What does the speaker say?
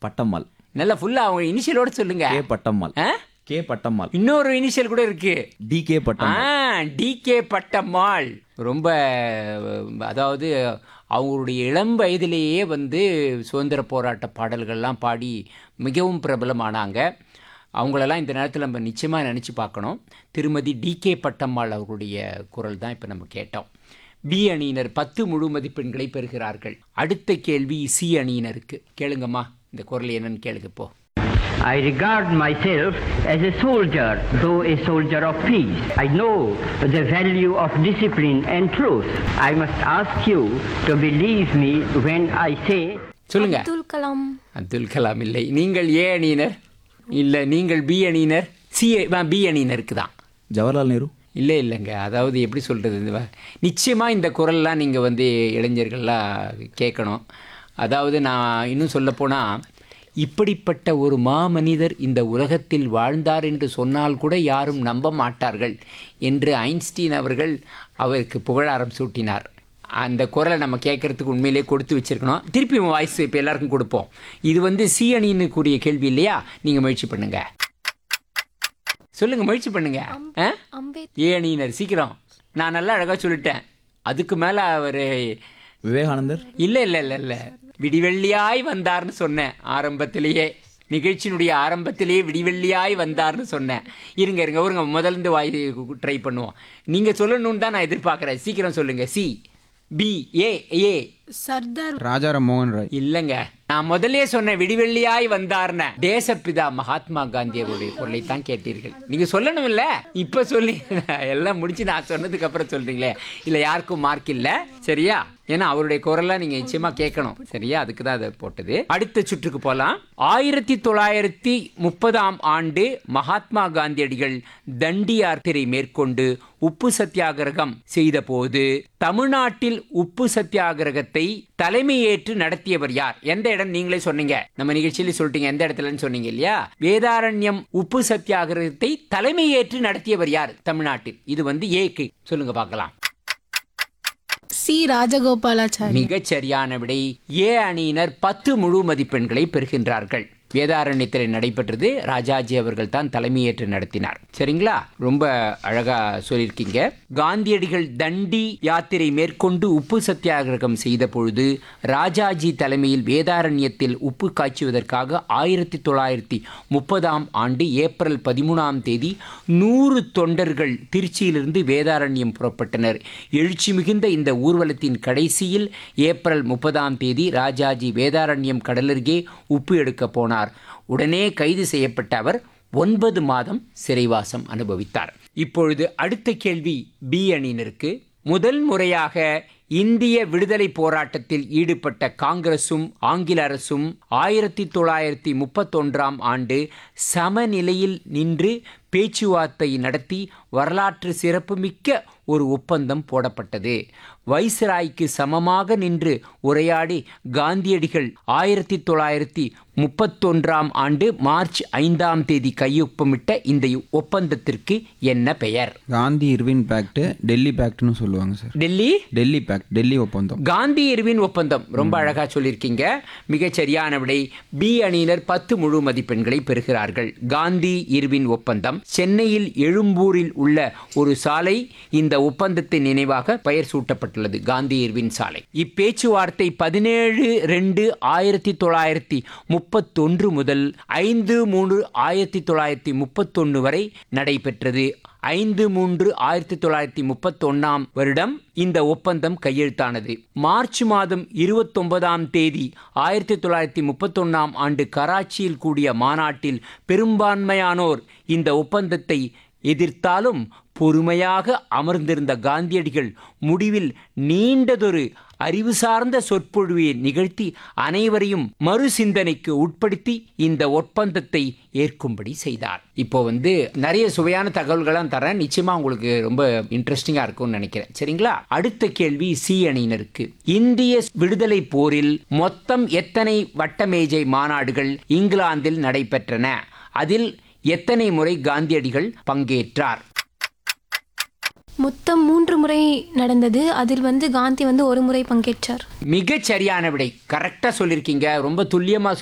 பட்டம்மாள் நல்லா ஃபுல்லா அவங்க இனிஷியலோட சொல்லுங்க கே பட்டம்மாள் ஆ? கே பட்டம்மாள் இன்னொரு இனிஷியல் கூட இருக்கு T K Pattammal TK Pattammal ரொம்ப அஹ், அதாவது அவங்களுடைய இளம் வயதிலேயே வந்து சுதந்திர போராட்ட பாடல்கள்லாம் பாடி மிகவும் பிரபலமானாங்க அவங்களெல்லாம் இந்த நேரத்தில் நம்ம நிச்சயமாக நினச்சி பார்க்கணும் திருமதி டிகே பட்டம்மாள் அவர்களுடைய குரல் தான் இப்போ நம்ம கேட்டோம் பி அணியினர் பத்து முழு மதிப்பெண்களை பெறுகிறார்கள் அடுத்த கேள்வி சி அணியினருக்கு கேளுங்கம்மா இந்த குரல் என்னன்னு கேளுங்க இப்போ I regard myself as a soldier, though a soldier of peace. I know the value of discipline and truth. I must ask you to believe me when I say சொல்லுங்க அப்துல் கலாம் அப்துல் கலாம் இல்லை நீங்கள் ஏ அணியினர் இல்லை நீங்கள் பி அணியினர் சி பி அணியினருக்கு தான் ஜவஹர்லால் நேரு இல்லை இல்லைங்க அதாவது எப்படி சொல்கிறது இந்த வ- நிச்சயமா இந்த குரல்லாம் நீங்கள் வந்து இளைஞர்கள்லாம் கேட்கணும் அதாவது நான் இன்னும் சொல்லப்போனால் இப்படிப்பட்ட ஒரு மாமனிதர் இந்த உலகத்தில் வாழ்ந்தார் என்று சொன்னால் கூட யாரும் நம்ப மாட்டார்கள் என்று ஐன்ஸ்டீன் அவர்கள் அவருக்கு புகழாரம் சூட்டினார் அந்த குரலை நம்ம கேட்கறதுக்கு உண்மையிலேயே கொடுத்து வச்சிருக்கணும் திருப்பி வாய்ஸ் இப்போ எல்லாருக்கும் கொடுப்போம் இது வந்து சி அணின்னு கூடிய கேள்வி இல்லையா நீங்கள் முயற்சி பண்ணுங்க சொல்லுங்க முயற்சி பண்ணுங்க ஆ அம்பேத் ஏ அணியினர் சீக்கிரம் நான் நல்லா அழகாக சொல்லிட்டேன் அதுக்கு மேலே அவர் விவேகானந்தர் இல்லை இல்லை இல்லை இல்லை விடிவெள்ளியாய் வந்தார்னு சொன்னேன் ஆரம்பத்திலேயே நிகழ்ச்சியினுடைய ஆரம்பத்திலேயே விடிவெள்ளியாய் வந்தார்னு சொன்னேன் இருங்க இருங்க ஒருங்க முதல்ல இருந்து வாய் ட்ரை பண்ணுவோம் நீங்கள் சொல்லணும்னு தான் நான் எதிர்பார்க்குறேன் சீக்கிரம் சொல்லுங்க C B A A Sardar Rajaram மோகன் ராய் இல்லைங்க நான் முதல்லயே சொன்னேன் விடிவெள்ளியாய் வந்தார்ன தேசப்பிதா மகாத்மா காந்தி அவருடைய குரலை தான் கேட்டீர்கள் நீங்க சொல்லணும் இல்ல இப்ப சொல்லி எல்லாம் முடிச்சு நான் சொன்னதுக்கு அப்புறம் சொல்றீங்களே இல்ல யாருக்கும் மார்க் இல்ல சரியா ஏன்னா அவருடைய குரலை நீங்க நிச்சயமா கேட்கணும் சரியா அதுக்கு தான் அதை போட்டது அடுத்த சுற்றுக்கு போலாம் ஆயிரத்தி தொள்ளாயிரத்தி முப்பதாம் ஆண்டு மகாத்மா காந்தியடிகள் தண்டி யாத்திரை மேற்கொண்டு உப்பு சத்தியாகிரகம் செய்தபோது தமிழ்நாட்டில் உப்பு சத்தியாகிரகத்தை தலைமையேற்று நடத்தியவர் யார் எந்த இடம் நீங்களே சொன்னீங்க நம்ம நிகழ்ச்சியில சொல்லிட்டீங்க எந்த இடத்துலன்னு சொன்னீங்க இல்லையா வேதாரண்யம் உப்பு சத்தியாகிரகத்தை தலைமையேற்று நடத்தியவர் யார் தமிழ்நாட்டில் இது வந்து ஏக்கு சொல்லுங்க பார்க்கலாம் சி ராஜகோபாலாச்சாரி மிகச் சரியான விடை ஏ அணியினர் பத்து முழு மதிப்பெண்களை பெறுகின்றார்கள் வேதாரண்யத்தில் நடைபெற்றது ராஜாஜி அவர்கள் தான் தலைமையேற்று நடத்தினார் சரிங்களா ரொம்ப அழகா சொல்லியிருக்கீங்க காந்தியடிகள் தண்டி யாத்திரை மேற்கொண்டு உப்பு சத்தியாகிரகம் செய்த பொழுது ராஜாஜி தலைமையில் வேதாரண்யத்தில் உப்பு காய்ச்சுவதற்காக ஆயிரத்தி தொள்ளாயிரத்தி முப்பதாம் ஆண்டு ஏப்ரல் பதிமூணாம் தேதி நூறு தொண்டர்கள் திருச்சியிலிருந்து வேதாரண்யம் புறப்பட்டனர் எழுச்சி மிகுந்த இந்த ஊர்வலத்தின் கடைசியில் ஏப்ரல் முப்பதாம் தேதி ராஜாஜி வேதாரண்யம் கடலருகே உப்பு எடுக்க போனார் உடனே கைது செய்யப்பட்ட அவர் ஒன்பது மாதம் சிறைவாசம் அனுபவித்தார் இப்பொழுது அடுத்த கேள்வி பி அணியினருக்கு முதல் முறையாக இந்திய விடுதலை போராட்டத்தில் ஈடுபட்ட காங்கிரசும் ஆங்கில அரசும் ஆயிரத்தி தொள்ளாயிரத்தி முப்பத்தொன்றாம் ஆண்டு சமநிலையில் நின்று பேச்சுவார்த்தை நடத்தி வரலாற்று சிறப்புமிக்க ஒரு ஒப்பந்தம் போடப்பட்டது வைஸ்ராய்க்கு சமமாக நின்று உரையாடி காந்தியடிகள் ஆயிரத்தி தொள்ளாயிரத்தி முப்பத்தொன்றாம் ஆண்டு மார்ச் ஐந்தாம் தேதி கையொப்பமிட்ட இந்த ஒப்பந்தத்திற்கு என்ன பெயர் காந்தி இர்வின் பேக்ட் டெல்லி பேக்ட்னு சொல்லுவாங்க சார் டெல்லி டெல்லி பேக்ட் டெல்லி ஒப்பந்தம் காந்தி இருவின் ஒப்பந்தம் ரொம்ப அழகா சொல்லியிருக்கீங்க மிகச் சரியான விடை பி அணியினர் பத்து முழு மதிப்பெண்களை பெறுகிறார்கள் காந்தி இருவின் ஒப்பந்தம் சென்னையில் எழும்பூரில் உள்ள ஒரு சாலை இந்த ஒப்பந்தத்தின் நினைவாக பெயர் சூட்டப்பட்டுள்ளது காந்தி இருவின் சாலை இப்பேச்சுவார்த்தை பதினேழு ரெண்டு ஆயிரத்தி தொள்ளாயிரத்தி முப்பத்தொன்று முதல் ஐந்து மூன்று ஆயிரத்தி தொள்ளாயிரத்தி முப்பத்தொன்று வரை நடைபெற்றது ஐந்து மூன்று ஆயிரத்தி தொள்ளாயிரத்தி முப்பத்தொன்னாம் வருடம் இந்த ஒப்பந்தம் கையெழுத்தானது மார்ச் மாதம் இருபத்தொன்பதாம் தேதி ஆயிரத்தி தொள்ளாயிரத்தி முப்பத்தொன்னாம் ஆண்டு கராச்சியில் கூடிய மாநாட்டில் பெரும்பான்மையானோர் இந்த ஒப்பந்தத்தை எதிர்த்தாலும் பொறுமையாக அமர்ந்திருந்த காந்தியடிகள் முடிவில் நீண்டதொரு அறிவு சார்ந்த சொற்பொழிவை நிகழ்த்தி அனைவரையும் மறுசிந்தனைக்கு உட்படுத்தி இந்த ஒப்பந்தத்தை ஏற்கும்படி செய்தார் இப்போ வந்து நிறைய சுவையான தகவல்கள்லாம் தரேன் நிச்சயமா உங்களுக்கு ரொம்ப இன்ட்ரெஸ்டிங்கா இருக்கும்னு நினைக்கிறேன் சரிங்களா அடுத்த கேள்வி சி அணியினருக்கு இந்திய விடுதலை போரில் மொத்தம் எத்தனை வட்டமேஜை மாநாடுகள் இங்கிலாந்தில் நடைபெற்றன அதில் எத்தனை முறை காந்தியடிகள் பங்கேற்றார் மொத்தம் மூன்று முறை நடந்தது அதில் வந்து காந்தி வந்து ஒரு முறை பங்கேற்றார் மிகச் சரியான விடை கரெக்டாக சொல்லியிருக்கீங்க ரொம்ப துல்லியமாக